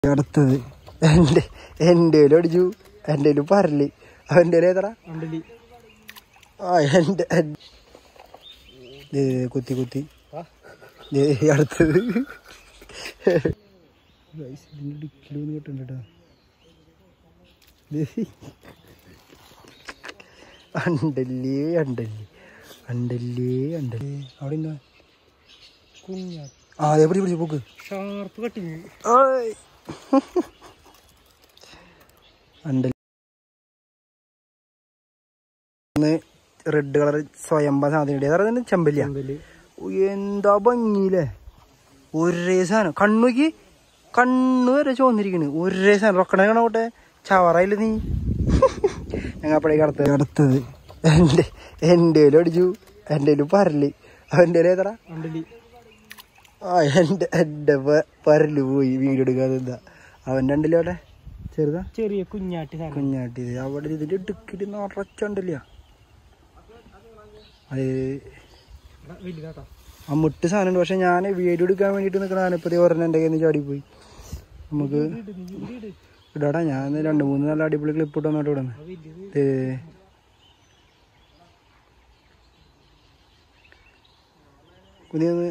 അടുത്തത് എൻ്റെ എൻ്റെ അടിച്ചു എൻ്റെ പരല് അവൻ്റെ ഏതറ അണ്ടലി ആ എൻ്റെ എൻ്റെ- ദേ, ദേ, കുത്തി കുത്തി ദേ, അടുത്തത് ഗൈസ്, ഇതിന്റെ ഡിക്കിലൊന്നും കിട്ടണ്ട അണ്ടല്ലേ അണ്ടല്ലേ അണ്ടല്ലേ അണ്ടല്ലേ അവിടെ എന്താ കുഞ്ഞ ആ അതേ പിടിച്ച് പിടിച്ച് പോക്ക് ഷാർപ്പ് കട്ടിങ് ആയ്. അണ്ടല്ലേ റെഡ് കളർ സ്വയംഭ സാധനം അതായത് ചെമ്പല്ലിയ അണ്ടലി എന്താ ഭംഗിയില്ലേ ഒരേ സാധനം കണ്ണുക്ക് കണ്ണു വരെ ചോന്നിരിക്കണ് ഒരേ സാധനം റൊക്കണ കാണോട്ടെ ചവറായില്ല നീ ഞങ്ങൾ അപ്പോഴേക്ക് അടുത്തത് അടുത്തത് എൻ്റെ എൻ്റെ അടിച്ചു എൻ്റെ പരല് അവൻ്റെ ഏതറ അണ്ടലി ആ എൻ്റെ എൻ്റെ പ- പരല് പോയി വീഡിയോ എടുക്കാതെ എന്താ അവൻ്റെ ഉണ്ടല്ലോ അവിടെ ചെറുതാ ചെറിയ കുഞ്ഞാട്ടി സാധനം കുഞ്ഞാട്ടി അവിടെ ഇതിൻ്റെ ഇടുക്കിട്ട് നിറച്ചുണ്ടല്ല അത് വലുതാട്ടോ ആ മുട്ട് സാധനം പക്ഷെ ഞാൻ വീഡിയോ എടുക്കാൻ വേണ്ടിട്ട് നിൽക്കണ ഇപ്പത്തേ ഒരെണ്ണം എൻ്റെ കയ്യിൽ നിന്ന് ചാടിപ്പോയി നമുക്ക് ഇടാടാ ഞാൻ രണ്ട് മൂന്ന് നല്ല അടിപൊളി ക്ലിപ്പ് ഇട്ട് വന്നോട്ട് ഇവിടെ വലുത് കുഞ്ഞൊന്ന്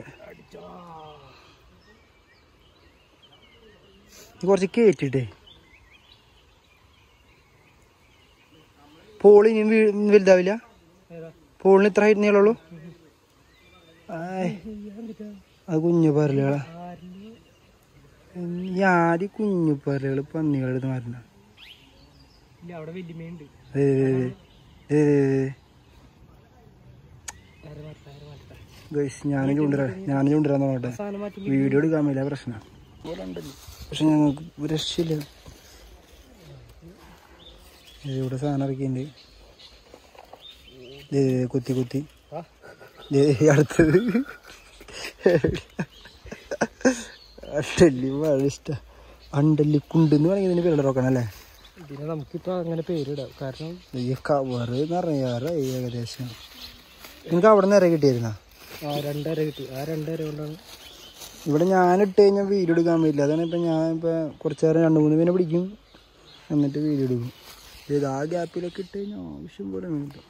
കുറച്ച് കേറ്റിട്ടേ പോളി ഇനിയും വീ- വലുതാവില്ല ഏതാ പോളിന് ഇത്ര ഹൈറ്റ് നീളുള്ളൂ ആയ് അത് കുഞ്ഞു പരലുകളാ ഈ ആദ്യം കുഞ്ഞു പരലുകൾ പന്നികളെടുത്ത് മാറ്റണ ഇല്ല അവിടെ വലിയമയുണ്ട് ആരെ മാറ്റ ആരെ മാറ്റ ഗൈസ് ഞാനും ചൂണ്ടിരാ ഞാനും ചൂണ്ടിരാന്ന് നോട്ടെ സാധനം മാറ്റി വീഡിയോ എടുക്കാൻ പറ്റില്ല പ്രശ്നം പക്ഷെ ഞങ്ങൾക്ക് ഒരു രക്ഷയില്ല ദേ ഇവിടെ സാധനം ഇറക്കിയിട്ടുണ്ട് ദേ, ദേ, കുത്തി കുത്തി ആ ദേ, അടുത്തത് അണ്ടല്ലി മഴ ഇഷ്ട അണ്ടല്ലി കുണ്ടെന്ന് വേണമെങ്കിൽ ഇതിന് പേരുടെ നോക്കണം അല്ലേ ഇതിനെ നമുക്കിപ്പോ അങ്ങനെ പേരിടാം കാരണം ഈ കവറ് നിറയാറായി ഏകദേശം നിങ്ങൾക്ക് അവിടെ നിന്ന് ഇറങ്ങി കിട്ടിയായിരുന്നാ ആ രണ്ടര കിട്ടി ആ രണ്ടര കൊണ്ടാണ് ഇവിടെ ഞാൻ ഇട്ട് കഴിഞ്ഞാൽ വീഡിയോ എടുക്കാൻ പറ്റില്ല അതാണ് ഇപ്പം ഞാൻ ഇപ്പം കുറച്ച് നേരം രണ്ട് മൂന്ന് പേനെ പിടിക്കും എന്നിട്ട് വീഡിയോ എടുക്കും ഇത് ആ ഗ്യാപ്പിലൊക്കെ ഇട്ട് കഴിഞ്ഞാൽ ആവശ്യം പോലെ മീൻ കിട്ടും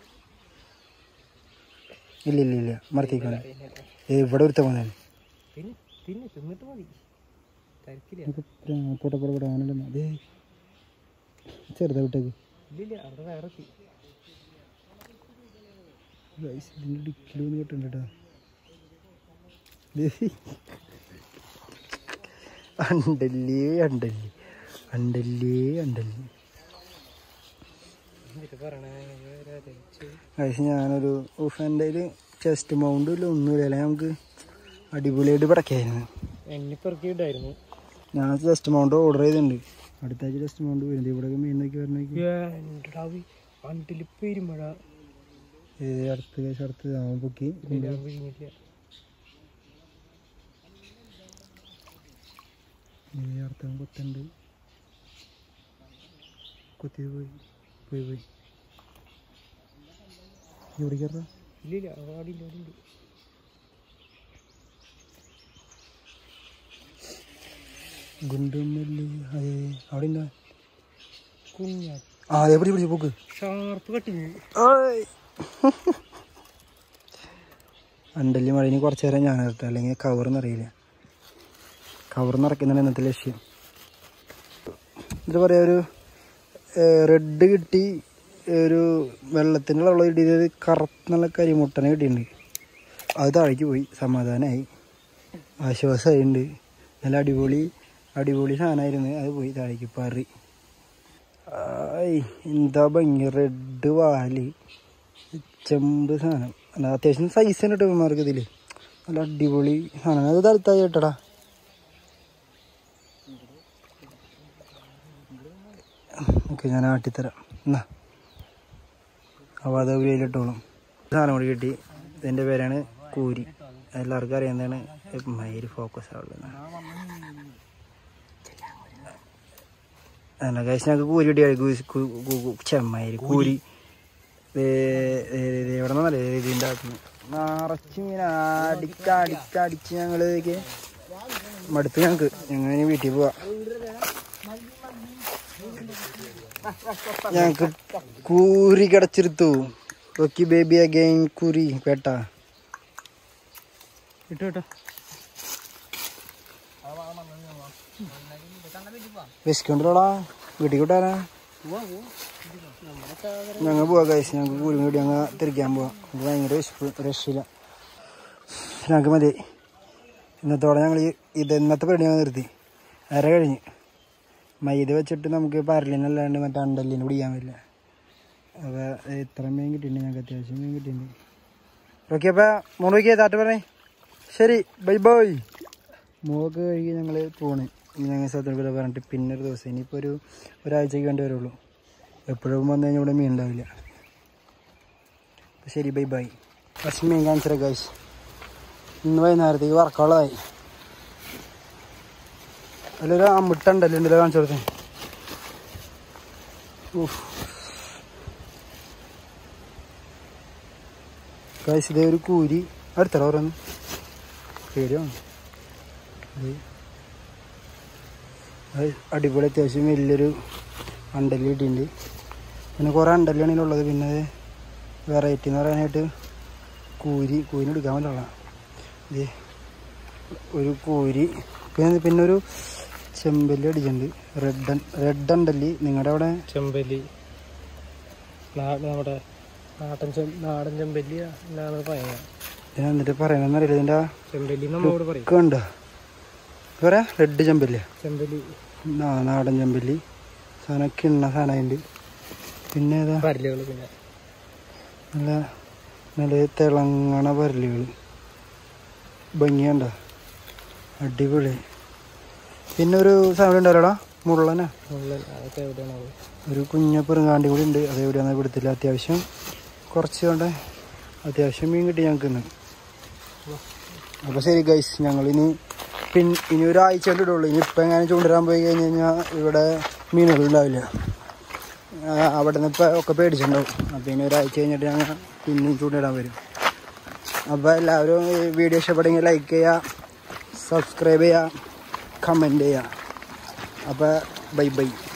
ഇല്ല ഇല്ല ഇല്ല മറത്തേക്കാണ് ഇവിടെ ഒരുത്ത പോന്നെ തിന്ന് തിന്ന് തിന്നിട്ട് മതി തിരക്കില്ല പോട്ടെ പോട്ടെ പോട്ടെ അവനുണ്ടെന്ന് അതേ ചെറുതാ വിട്ടേക്ക് ഇല്ലില്ല അവിടെ വേറെ എത്തി ഗൈസ് ഇതിൻ്റെ ഡിക്കിലൊന്നും കിട്ടണ്ട കേട്ടോ അണ്ടല്ലേ അണ്ടല്ലേ അണ്ടല്ലേ അണ്ടല്ലേ എന്നിട്ട് പറയണേ വേറെ തേച്ച്. പക്ഷെ ഞാനൊരു ഉഫ് എൻ്റെ കയ്യിൽ ചെസ്റ്റ് മൗണ്ടും ഇല്ല ഒന്നുമില്ല അല്ലെ നമുക്ക് അടിപൊളിയായിട്ട് പടക്കായിരുന്നു എന്നെ പെറുക്കിയിട്ടായിരുന്നു ഞാൻ ചെസ്റ്റ് മൗണ്ട് ഓർഡർ ചെയ്തിട്ടുണ്ട് അടുത്ത ആഴ്ച ചെസ്റ്റ് മൗണ്ട് വരുന്നത് ഇവിടെ മീൻ നോക്കി വരണേക്ക് എന്താവി അണ്ടില് പെരുമഴ അടുത്ത കേസ് അടുത്ത് ആവാൻ പൊക്കി ഇല്ല, വിഴിഞ്ഞിട്ടില്ല അടുത്ത കൊത്തുണ്ട് കൊത്തിയത് പോയി പോയി പോയി ഇവിടെ കയറാ ഇല്ലില്ല അവിടെ അവിടെ ഇല്ല അവിടെ ഉണ്ട് ഗുണ്ടുമല്ലി അതെ അവിടെ എന്താ കുഞ്ഞ ആ അതേ പിടിച്ച് പിടിച്ച് പോക്ക് ഷാർപ്പ് കട്ടിങ് അണ്ടല്ലി മഴ ഇനി കുറച്ച് നേരം ഞാൻ ഇറട്ടെ അല്ലെങ്കിൽ കവർ നിറയില്ല കവർ നിറയ്ക്കുന്നതാണ് ഇന്നത്തെ ലക്ഷ്യം എന്താ പറയുക ഒരു റെഡ് കിട്ടി ഒരു വെള്ളത്തിൻ്റെ വെള്ളം കിട്ടിയത് കറുത്ത നല്ല കരിമുട്ടനെ കിട്ടിയിട്ടുണ്ട് അത് താഴേക്ക് പോയി സമാധാനമായി ആശ്വാസമായിട്ടുണ്ട് നല്ല അടിപൊളി അടിപൊളി സാധനമായിരുന്നു അത് പോയി താഴേക്ക് പറി ആയ് എന്താ ഭംഗി റെഡ് വാല് ചെമ്പ് സാധനം അല്ല അത്യാവശ്യം സൈസ് ഉണ്ട് ഇവന്മാർക്ക് ഇതില് നല്ല അടിപൊളി സാധനം അത് തലത്തായി കേട്ടടാ ഓക്കെ ഞാൻ ആട്ടിത്തരാം എന്നാ അപ്പോൾ അത് ഉരിയിലിട്ടോളും സാധനം കൂടി കിട്ടി ഇതിൻ്റെ പേരാണ് കൂരി എല്ലാവർക്കും അറിയാവുന്നതാണ് മയില് ഫോക്കസ് ആവുള്ളത് അല്ല കഴിച്ച് ഞങ്ങൾക്ക് കൂരി കിട്ടിയ ചെമ്മയില് കൂരി എവിടെ നിന്നല്ലേ ഇതിൻ്റെ അകത്തുനിന്ന് നിറച്ച് മീൻ അടിക്ക അടിക്ക അടിച്ച് ഞങ്ങൾ മടുത്ത് ഞങ്ങൾക്ക് ഞങ്ങൾ ഇനി വീട്ടിൽ പോവാ ഞങ്ങൾക്ക് കൂരി കിടച്ചിരുത്തു ഓക്കെ ബേബി അഗൈൻ കുരി പേട്ട ഇട്ടോ ഇട്ടോ വിശക്കുണ്ടല്ലോടാ വീട്ടിൽ കിട്ടാനാ ഞങ്ങൾ പോവാ കഴിച്ച് ഞങ്ങൾക്ക് കൂലി കൂടി ഞങ്ങൾ തിരിക്കാൻ പോവാം നമുക്ക് ഭയങ്കര വിശപ്പ് രക്ഷയില്ല ഞങ്ങൾക്ക് മതി ഇന്നത്തോടെ ഞങ്ങൾ ഇത് ഇന്നത്തെ പരിപാടി ഞങ്ങൾ നിർത്തി അര കഴിഞ്ഞ് മൈദ വെച്ചിട്ട് നമുക്ക് പരലിനല്ലാണ്ട് മറ്റേ അണ്ടല്ലിന് പിടിക്കാൻ പറ്റില്ല അപ്പോൾ ഇത്ര മീൻ കിട്ടിയിട്ടുണ്ട് ഞങ്ങൾക്ക് അത്യാവശ്യം മീൻ കിട്ടിയിട്ടുണ്ട് ഓക്കെ അപ്പോൾ മുറിക്ക് താറ്റ പറഞ്ഞേ ശരി ബൈ ബൈ മുഖമൊക്കെ കഴുകി ഞങ്ങൾ പോണ് ഇനി ഞങ്ങൾ സ്ഥലത്തോട് പറഞ്ഞിട്ട് പിന്നെ ഒരു ദിവസം ഇനിയിപ്പോൾ ഒരു ഒരാഴ്ചയ്ക്ക് വേണ്ടി വരുള്ളൂ എപ്പോഴും വന്നു കഴിഞ്ഞാൽ ഇവിടെ മീൻ ഉണ്ടാവില്ല അപ്പോൾ ശരി ബൈ ബൈ ഫസ്റ്റ് മീൻ കാണിച്ചത് ഗൈസ് ഇന്ന് വൈകുന്നേരത്തേക്ക് വറക്കാളായി അതിലൊരു അമ്മിട്ടുണ്ടല്ലോ ഉണ്ടല്ലോ കാണിച്ചു കൊടുത്തേ ഗൈസ് ഇതേ ഒരു കൂരി അടുത്തറ ഓരോന്ന് പേടിയാണ് ഇത് അത് അടിപൊളി അത്യാവശ്യം വലിയൊരു അണ്ടല് കിട്ടിയിട്ടുണ്ട് പിന്നെ കുറേ അണ്ടലാണ് ഇതിലുള്ളത് പിന്നെ അത് വെറൈറ്റി എന്ന് പറയാനായിട്ട് കൂരി കൂരിന് എടുക്കാൻ പറ്റുള്ള ഇത് ഒരു കൂരി പിന്നെ പിന്നെ ഒരു ചെമ്പല്ലി അടിച്ചിട്ടുണ്ട് റെഡ് റെഡ് അണ്ടല്ലി നിങ്ങളുടെ അവിടെ ചെമ്പല്ലി നാട് നമ്മുടെ നാടൻ ചെം നാടൻ ചെമ്പല്ലി എന്നാണ് പറയുക ഇതിന് എന്നിട്ട് പറയണമെന്നറിയില്ല ഇതിൻ്റെ ചെമ്പല്ലി നമ്മളോട് പറയും ഒക്കെ ഉണ്ടോ പറയാ റെഡ് ചെമ്പല്ലി ചെമ്പല്ലി ആ നാടൻ ചെമ്പല്ലി സാധനം കിണ്ണ സാധനമുണ്ട് പിന്നെ ഏതാ പരലുകൾ പിന്നെ നല്ല നല്ല തിളങ്ങണ പരലുകൾ ഭംഗിയുണ്ട അടിപൊളി പിന്നെ ഒരു സാധനം ഉണ്ടല്ലോടാ മുള്ളനാ മുള്ളൻ അതൊക്കെ എവിടെയാണ് ഒരു കുഞ്ഞ പെറുങ്ങാണ്ടി കൂടി ഉണ്ട് അത് എവിടെയാണെന്ന് കൊടുത്തില്ല അത്യാവശ്യം കുറച്ച് കൊണ്ട് അത്യാവശ്യം മീൻ കിട്ടി ഞങ്ങൾക്ക് ഇന്ന് അപ്പോൾ ശരി ഗൈസ് ഞങ്ങളിനി പിൻ ഇനി ഒരാഴ്ച കൊണ്ട് ഇടുള്ളൂ ഇനി ഇപ്പം എങ്ങനെ ചൂണ്ടിടാൻ പോയി കഴിഞ്ഞ് കഴിഞ്ഞാൽ ഇവിടെ മീനുകൾ ഉണ്ടാവില്ല ആ, അവിടെ നിന്ന് ഇപ്പം ഒക്കെ പേടിച്ചിട്ടുണ്ടാവും അപ്പോൾ ഇനി ഒരാഴ്ച കഴിഞ്ഞിട്ട് ഞങ്ങൾ പിന്നെയും ചൂണ്ടിടാൻ വരും അപ്പോൾ എല്ലാവരും ഈ വീഡിയോ ഇഷ്ടപ്പെടുമെങ്കിൽ ലൈക്ക് ചെയ്യുക സബ്സ്ക്രൈബ് ചെയ്യുക കമൻറ്റ് ചെയ്യുക അപ്പോൾ ബൈ ബൈ